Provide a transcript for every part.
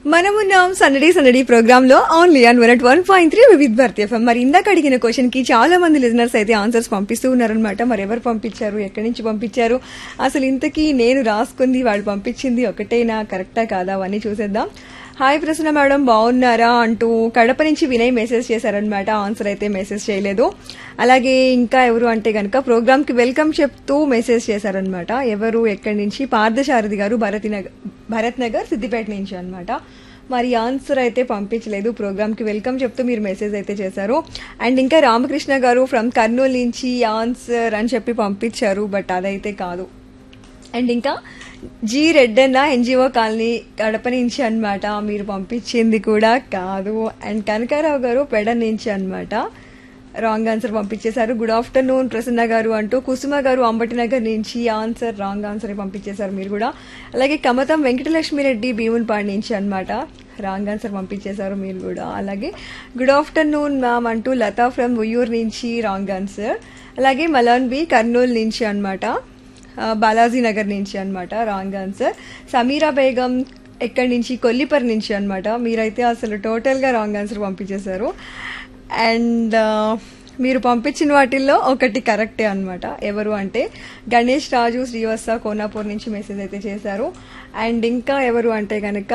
మనమున్నాం సందడి సందడి ప్రోగ్రామ్ లో only on one one point three Vividh Bharati FM మరి ఇందాక అడిగిన క్వశ్చన్ కి చాలా మంది లిజనర్స్ అయితే ఆన్సర్స్ పంపిస్తూ ఉన్నారనమాట మరి ఎవరు పంపించారు ఎక్కడి నుంచి పంపించారు అసలు ఇంతకీ నేను రాసుకుంది వాళ్ళు పంపించింది ఒకటేనా కరెక్టా కాదా అవన్నీ చూసేద్దాం హాయ్ ప్రసన్న మేడం బాగున్నారా అంటూ కడప నుంచి వినయ్ మెసేజ్ చేశారనమాట ఆన్సర్ అయితే మెసేజ్ చేయలేదు అలాగే ఇంకా ఎవరు అంటే కనుక ప్రోగ్రామ్ కి వెల్కమ్ చెప్తూ మెసేజ్ చేశారనమాట ఎవరు ఎక్కడి నుంచి పార్థసారథి గారు భరతి నగర్ భరత్ నగర్ సిద్దిపేట నుంచి అనమాట మరి ఆన్సర్ అయితే పంపించలేదు ప్రోగ్రామ్ కి వెల్కమ్ చెప్తూ మీరు మెసేజ్ అయితే చేశారు అండ్ ఇంకా రామకృష్ణ గారు ఫ్రమ్ కర్నూలు నుంచి ఆన్సర్ అని చెప్పి పంపించారు బట్ అదైతే కాదు అండ్ ఇంకా G Reddanna NGO colony Kadapa నుంచి అన్నమాట మీరు పంపించింది కూడా కాదు అండ్ కనకారావు గారు పెడ నుంచి అన్నమాట రాంగ్ ఆన్సర్ పంపించేశారు గుడ్ ఆఫ్టర్నూన్ ప్రసన్న గారు అంటూ కుసుమ గారు అంబటి నగర్ నుంచి ఆన్సర్ రాంగ్ ఆన్సర్ పంపించేశారు మీరు కూడా అలాగే కమతం వెంకటలక్ష్మి రెడ్డి భీములపాడు నుంచి అన్నమాట రాంగ్ ఆన్సర్ పంపించేశారు మీరు కూడా అలాగే గుడ్ ఆఫ్టర్నూన్ మ్యామ్ అంటూ లతా ఫ్రమ్ ఉయ్యూరు నుంచి రాంగ్ ఆన్సర్ అలాగే మలాన్ బి కర్నూలు నుంచి అన్నమాట ఆ, బాలాజీ నగర్ నుంచి అన్నమాట రాంగ్ ఆన్సర్ సమీరా బేగం ఎక్కడి నుంచి కొల్లిపర్ నుంచి అన్నమాట మీరైతే అసలు టోటల్గా రాంగ్ ఆన్సర్ పంపించేశారు అండ్ ఆ, మీరు పంపించిన వాటిల్లో ఒకటి కరెక్టే అన్నమాట ఎవరు అంటే గణేష్ రాజు శ్రీవత్స కోనాపూర్ నుంచి మెసేజ్ అయితే చేశారు అండ్ ఇంకా ఎవరు అంటే కనుక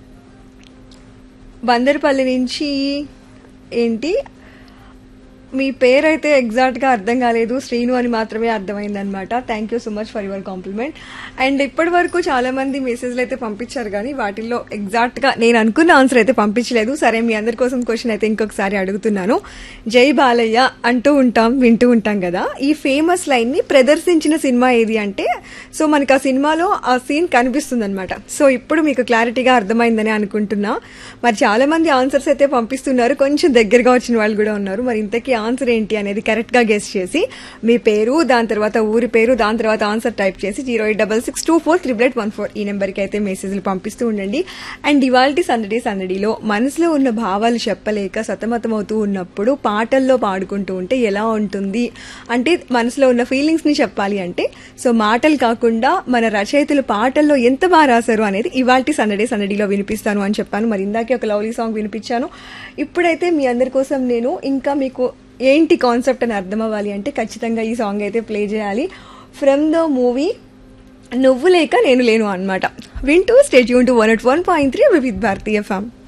బందర్పల్లి నుంచి ఏంటి మీ పేరైతే ఎగ్జాక్ట్ గా అర్థం కాలేదు శ్రీను అని మాత్రమే అర్థమైందనమాట thank you so much for your compliment and ఇప్పటి వరకు చాలా మంది మెసేజ్లు అయితే పంపించారు కానీ వాటిల్లో ఎగ్జాక్ట్ గా నేను అనుకున్న ఆన్సర్ అయితే పంపించలేదు సరే మీ అందరి కోసం క్వశ్చన్ అయితే ఇంకొకసారి అడుగుతున్నాను జై బాలయ్య అంటూ ఉంటాం వింటూ ఉంటాం కదా ఈ ఫేమస్ లైన్ ని ప్రదర్శించిన సినిమా ఏది అంటే సో మనకి ఆ సినిమాలో ఆ సీన్ కనిపిస్తుంది అనమాట సో ఇప్పుడు మీకు క్లారిటీగా అర్థమైందని అనుకుంటున్నా మరి చాలా మంది ఆన్సర్స్ అయితే పంపిస్తున్నారు కొంచెం దగ్గరగా వచ్చిన వాళ్ళు కూడా ఉన్నారు మరి ఇంతకీ ఆన్సర్ ఏంటి అనేది కరెక్ట్ గా గెస్ట్ చేసి మీ పేరు దాని తర్వాత ఊరి పేరు దాని తర్వాత ఆన్సర్ టైప్ చేసి zero eight double six two four triple eight one four ఈ నెంబర్కి అయితే మెసేజ్లు పంపిస్తూ ఉండండి అండ్ ఇవాళ సందడి సందడిలో మనసులో ఉన్న భావాలు చెప్పలేక సతమతమవుతూ ఉన్నప్పుడు పాటల్లో పాడుకుంటూ ఉంటే ఎలా ఉంటుంది అంటే మనసులో ఉన్న ఫీలింగ్స్ ని చెప్పాలి అంటే సో మాటలు కాకుండా మన రచయితలు పాటల్లో ఎంత బాగా రాశారు అనేది ఇవాళ సందడి సందడిలో వినిపిస్తాను అని చెప్పాను మరి ఇందాకే ఒక లవ్లీ సాంగ్ వినిపించాను ఇప్పుడైతే మీ అందరి కోసం నేను ఇంకా మీకు ఏంటి కాన్సెప్ట్ అని అర్థం అవ్వాలి అంటే ఖచ్చితంగా ఈ సాంగ్ అయితే ప్లే చేయాలి ఫ్రమ్ ద మూవీ నువ్వు లేక నేను లేను అనమాట వింటూ స్టేట్ యూన్ to one eight one point three Vividh Bharati ఫ్యామ్